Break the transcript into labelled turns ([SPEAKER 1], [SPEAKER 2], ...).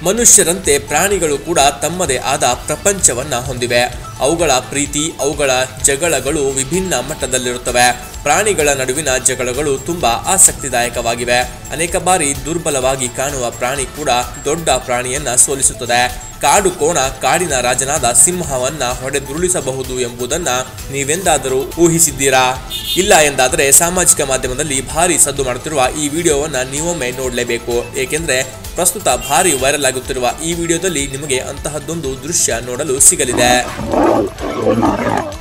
[SPEAKER 1] ಮನುಷ್ಯರಂತೆ ಪ್ರಾಣಿಗಳು ಕೂಡ ತಮ್ಮದೇ ಆದ ಪ್ರಪಂಚವನ್ನ ಹೊಂದಿವೆ ಅವುಗಳ ಪ್ರೀತಿ ಅವುಗಳ ಜಗಳಗಳು ವಿಭಿನ್ನ ಮಟ್ಟದಲ್ಲಿರುತ್ತವೆ ಪ್ರಾಣಿಗಳ ನಡುವಿನ ಜಗಳಗಳು ತುಂಬಾ ಆಸಕ್ತಿದಾಯಕವಾಗಿವೆ ಅನೇಕ ಬಾರಿ ದುರ್ಬಲವಾಗಿ ಕಾಣುವ ಪ್ರಾಣಿ ಕೂಡ ದೊಡ್ಡ ಪ್ರಾಣಿಯನ್ನ ಸೋಲಿಸುತ್ತದೆ ಕಾಡು ಕೋಣ ಕಾಡಿನ ರಾಜನಾದ ಸಿಂಹವನ್ನ ಹೊಡೆದುರುಳಿಸಬಹುದು ಎಂಬುದನ್ನ ನೀವೆಂದಾದರೂ ಊಹಿಸಿದ್ದೀರಾ ಇಲ್ಲ ಎಂದಾದರೆ ಸಾಮಾಜಿಕ ಮಾಧ್ಯಮದಲ್ಲಿ ಭಾರಿ ಸದ್ದು ಮಾಡುತ್ತಿರುವ ಈ ವಿಡಿಯೋವನ್ನ ನೀವೊಮ್ಮೆ ನೋಡಲೇಬೇಕು ಏಕೆಂದ್ರೆ ಪ್ರಸ್ತುತ ಭಾರಿ ವೈರಲ್ ಆಗುತ್ತಿರುವ ಈ ವಿಡಿಯೋದಲ್ಲಿ ನಿಮಗೆ ಅಂತಹದ್ದೊಂದು ದೃಶ್ಯ ನೋಡಲು ಸಿಗಲಿದೆ